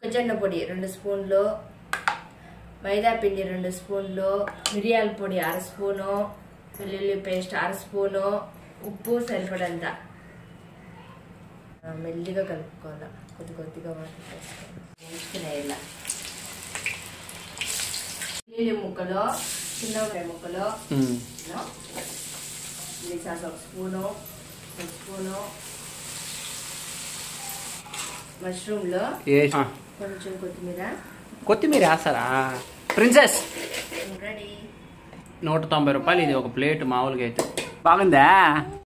మొక్కజొన్న పొడి రెండు స్పూన్లు మైదా పిండి రెండు స్పూన్లు మిరియాల పొడి అర స్పూను వెల్లుల్లి పేస్ట్ అర స్పూను ఉప్పు సరిపడంత ఆ, మెల్లిగా కలుపుకోవాలి కొద్ది కొద్దిగా వాటర్ వేసుకొని వేసుకునే ఇలా వెల్లుల్లి ముక్కలు చిన్న ఉల్లిపాయ ముక్కలు ఉమ్. ఇది సాస్ ఒక స్పూను ఒక స్పూను మష్రూమ్లో ఏ ఆ, కొంచెం కొత్తిమీర కొత్తిమీర వేస్తారా ప్రిన్సెస్ రెడీ నూట తొంభై రూపాయలు ఇది ఒక ప్లేట్ మామూలుగా అయితే బాగుందా